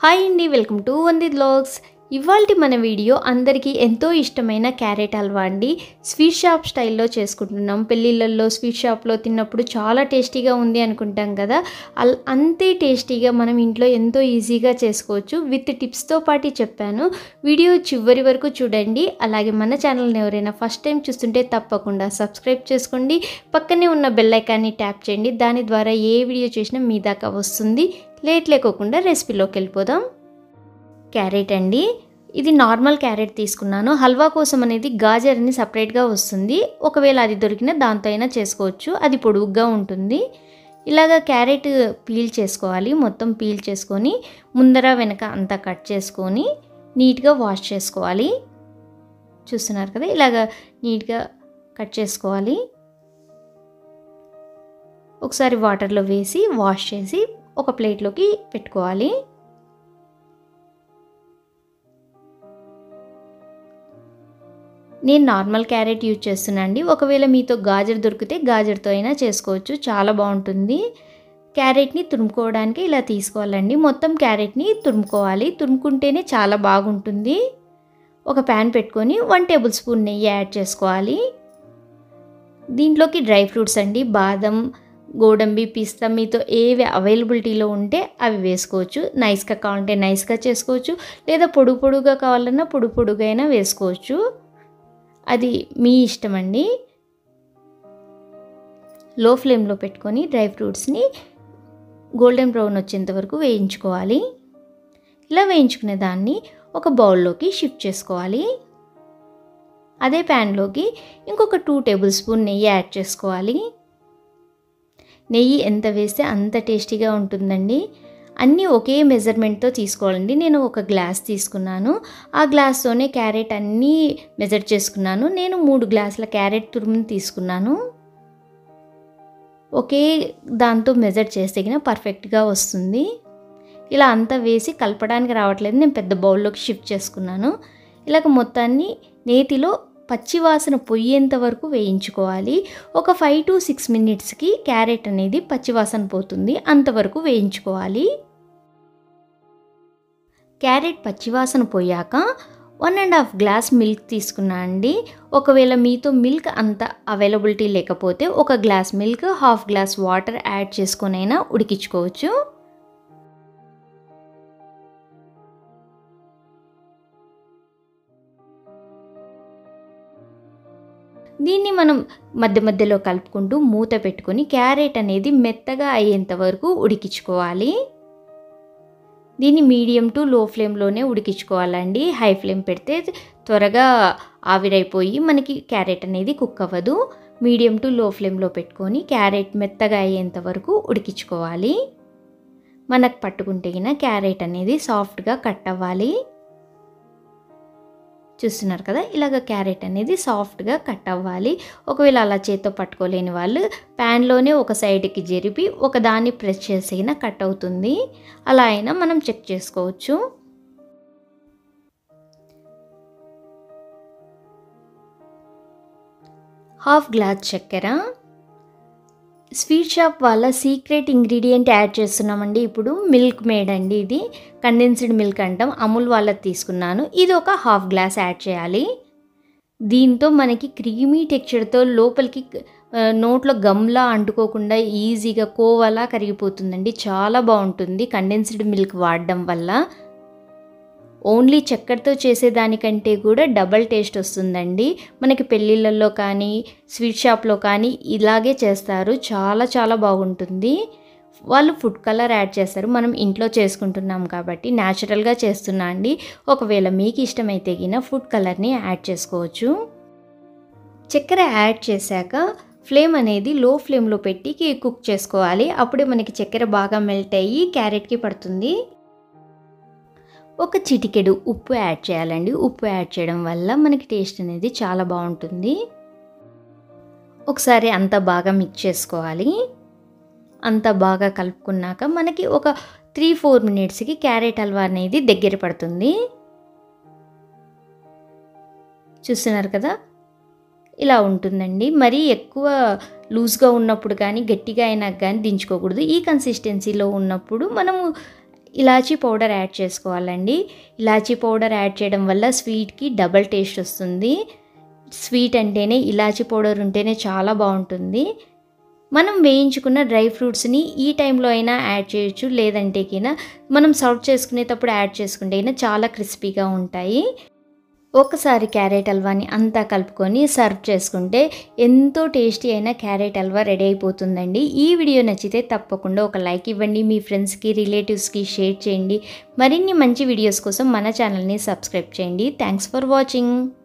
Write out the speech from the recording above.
hi అండి welcome to వంది blogs ఇవాళ మన వీడియో అందరికీ ఎంతో ఇష్టమైన క్యారెట్ హల్వా అండి స్వీట్ షాప్ స్టైల్లో చేసుకుంటున్నాం పెళ్ళిళ్ళల్లో స్వీట్ షాప్లో తిన్నప్పుడు చాలా టేస్టీగా ఉంది అనుకుంటాం కదా అల్ అంతే టేస్టీగా మనం ఇంట్లో ఎంతో ఈజీగా చేసుకోవచ్చు విత్ టిప్స్తో పాటు చెప్పాను వీడియో చివరి వరకు చూడండి అలాగే మన ఛానల్ని ఎవరైనా ఫస్ట్ టైం చూస్తుంటే తప్పకుండా సబ్స్క్రైబ్ చేసుకోండి పక్కనే ఉన్న బెల్ ఐకాన్ని ట్యాప్ చేయండి దాని ద్వారా ఏ వీడియో చేసినా మీ దాకా వస్తుంది లేట్ లేకోకుండా రెసిపీలోకి వెళ్ళిపోదాం క్యారెట్ అండి ఇది నార్మల్ క్యారెట్ తీసుకున్నాను హల్వా కోసం అనేది గాజర్ అని సపరేట్గా వస్తుంది ఒకవేళ అది దొరికినా దాంతో అయినా చేసుకోవచ్చు అది పొడుగ్గా ఉంటుంది ఇలాగ క్యారెట్ పీల్ చేసుకోవాలి మొత్తం పీల్ చేసుకొని ముందర వెనక అంతా కట్ చేసుకొని నీట్గా వాష్ చేసుకోవాలి చూస్తున్నారు కదా ఇలాగ నీట్గా కట్ చేసుకోవాలి ఒకసారి వాటర్లో వేసి వాష్ చేసి ఒక ప్లేట్లోకి పెట్టుకోవాలి నేను నార్మల్ క్యారెట్ యూజ్ చేస్తున్నా అండి ఒకవేళ మీతో గాజర్ దొరికితే గాజర్తో అయినా చేసుకోవచ్చు చాలా బాగుంటుంది క్యారెట్ని తురుముకోవడానికి ఇలా తీసుకోవాలండి మొత్తం క్యారెట్ని తురుముకోవాలి తురుముకుంటేనే చాలా బాగుంటుంది ఒక ప్యాన్ పెట్టుకొని వన్ టేబుల్ స్పూన్ నెయ్యి యాడ్ చేసుకోవాలి దీంట్లోకి డ్రై ఫ్రూట్స్ అండి బాదం గోడంబి పిస్తా మీతో ఏవి అవైలబిలిటీలో ఉంటే అవి వేసుకోవచ్చు నైస్గా కావాలంటే నైస్గా చేసుకోవచ్చు లేదా పొడుగు పొడుగా కావాలన్నా పొడుగు పొడుగైనా వేసుకోవచ్చు అది మీ ఇష్టం అండి లో ఫ్లేమ్లో పెట్టుకొని డ్రై ఫ్రూట్స్ని గోల్డెన్ బ్రౌన్ వచ్చేంత వరకు వేయించుకోవాలి ఇలా వేయించుకునే దాన్ని ఒక బౌల్లోకి షిఫ్ట్ చేసుకోవాలి అదే ప్యాన్లోకి ఇంకొక టూ టేబుల్ స్పూన్ నెయ్యి యాడ్ చేసుకోవాలి నెయ్యి ఎంత వేస్తే అంత టేస్టీగా ఉంటుందండి అన్నీ ఒకే మెజర్మెంట్తో తీసుకోవాలండి నేను ఒక గ్లాస్ తీసుకున్నాను ఆ గ్లాస్తోనే క్యారెట్ అన్నీ మెజర్ చేసుకున్నాను నేను మూడు గ్లాసుల క్యారెట్ తురుముని తీసుకున్నాను ఒకే దాంతో మెజర్ చేస్తే పర్ఫెక్ట్గా వస్తుంది ఇలా అంతా వేసి కలపడానికి రావట్లేదు నేను పెద్ద బౌల్లోకి షిఫ్ట్ చేసుకున్నాను ఇలాగ మొత్తాన్ని నేతిలో పచ్చివాసన పొయ్యేంత వరకు వేయించుకోవాలి ఒక ఫైవ్ టు సిక్స్ మినిట్స్కి క్యారెట్ అనేది పచ్చివాసన పోతుంది అంతవరకు వేయించుకోవాలి క్యారెట్ పచ్చివాసన పోయాక one and half glass milk తీసుకున్నా అండి ఒకవేళ మీతో మిల్క్ అంత అవైలబిలిటీ లేకపోతే ఒక glass milk half glass water add చేసుకొనైనా ఉడికించుకోవచ్చు దీన్ని మనం మధ్య మధ్యలో కలుపుకుంటూ మూత పెట్టుకొని క్యారెట్ అనేది మెత్తగా అయ్యేంత వరకు ఉడికించుకోవాలి దీన్ని మీడియం టు లో ఫ్లేమ్లోనే ఉడికించుకోవాలండి హై ఫ్లేమ్ పెడితే త్వరగా ఆవిరైపోయి మనకి క్యారెట్ అనేది కుక్ అవ్వదు మీడియం టు లో ఫ్లేమ్లో పెట్టుకొని క్యారెట్ మెత్తగా అయ్యేంత వరకు ఉడికించుకోవాలి మనకు పట్టుకుంటే క్యారెట్ అనేది సాఫ్ట్గా కట్ అవ్వాలి చూస్తున్నారు కదా ఇలాగ క్యారెట్ అనేది సాఫ్ట్గా కట్ అవ్వాలి ఒకవేళ అలా చేత్తో పట్టుకోలేని వాళ్ళు ప్యాన్లోనే ఒక సైడ్కి జరిపి ఒక దాన్ని ప్రెస్ చేసైనా కట్ అవుతుంది అలా అయినా మనం చెక్ చేసుకోవచ్చు హాఫ్ గ్లాస్ చక్కెర స్వీట్ షాప్ వాళ్ళ సీక్రెట్ ఇంగ్రీడియంట్ యాడ్ చేస్తున్నామండి ఇప్పుడు మిల్క్ మేడ్ అండి ఇది కండెన్స్డ్ మిల్క్ అంటాం అమూల్ వాళ్ళది తీసుకున్నాను ఇది ఒక హాఫ్ గ్లాస్ యాడ్ చేయాలి దీంతో మనకి క్రీమీ టెక్చర్తో లోపలికి నోట్లో గమ్లా అంటుకోకుండా ఈజీగా కోవలా కరిగిపోతుందండి చాలా బాగుంటుంది కండెన్స్డ్ మిల్క్ వాడడం వల్ల ఓన్లీ చక్కెరతో చేసేదానికంటే కూడా డబల్ టేస్ట్ వస్తుందండి మనకి పెళ్ళిళ్ళల్లో కానీ స్వీట్ షాప్లో కానీ ఇలాగే చేస్తారు చాలా చాలా బాగుంటుంది వాళ్ళు ఫుడ్ కలర్ యాడ్ చేస్తారు మనం ఇంట్లో చేసుకుంటున్నాం కాబట్టి న్యాచురల్గా చేస్తున్నా అండి ఒకవేళ మీకు ఇష్టమైతే గిన ఫుడ్ కలర్ని యాడ్ చేసుకోవచ్చు చక్కెర యాడ్ చేశాక ఫ్లేమ్ అనేది లో ఫ్లేమ్లో పెట్టి కుక్ చేసుకోవాలి అప్పుడే మనకి చక్కెర బాగా మెల్ట్ అయ్యి క్యారెట్కి పడుతుంది ఒక చిటికెడు ఉప్పు యాడ్ చేయాలండి ఉప్పు యాడ్ చేయడం వల్ల మనకి టేస్ట్ అనేది చాలా బాగుంటుంది ఒకసారి అంతా బాగా మిక్స్ చేసుకోవాలి అంతా బాగా కలుపుకున్నాక మనకి ఒక త్రీ ఫోర్ మినిట్స్కి క్యారెట్ హల్వా అనేది దగ్గర పడుతుంది చూస్తున్నారు కదా ఇలా ఉంటుందండి మరీ ఎక్కువ లూజ్గా ఉన్నప్పుడు కానీ గట్టిగా అయినా కానీ దించుకోకూడదు ఈ కన్సిస్టెన్సీలో ఉన్నప్పుడు మనము ఇలాచీ పౌడర్ యాడ్ చేసుకోవాలండి ఇలాచీ పౌడర్ యాడ్ చేయడం వల్ల స్వీట్కి డబల్ టేస్ట్ వస్తుంది స్వీట్ అంటేనే ఇలాచీ పౌడర్ ఉంటేనే చాలా బాగుంటుంది మనం వేయించుకున్న డ్రై ఫ్రూట్స్ని ఈ టైంలో అయినా యాడ్ చేయొచ్చు లేదంటే కినా మనం సర్వ్ చేసుకునేటప్పుడు యాడ్ చేసుకుంటే అయినా చాలా క్రిస్పీగా ఉంటాయి ఒకసారి క్యారెట్ హల్వాని అంతా కలుపుకొని సర్వ్ చేసుకుంటే ఎంతో టేస్టీ అయిన క్యారెట్ హల్వా రెడీ అయిపోతుందండి ఈ వీడియో నచ్చితే తప్పకుండా ఒక లైక్ ఇవ్వండి మీ ఫ్రెండ్స్కి రిలేటివ్స్కి షేర్ చేయండి మరిన్ని మంచి వీడియోస్ కోసం మన ఛానల్ని సబ్స్క్రైబ్ చేయండి థ్యాంక్స్ ఫర్ వాచింగ్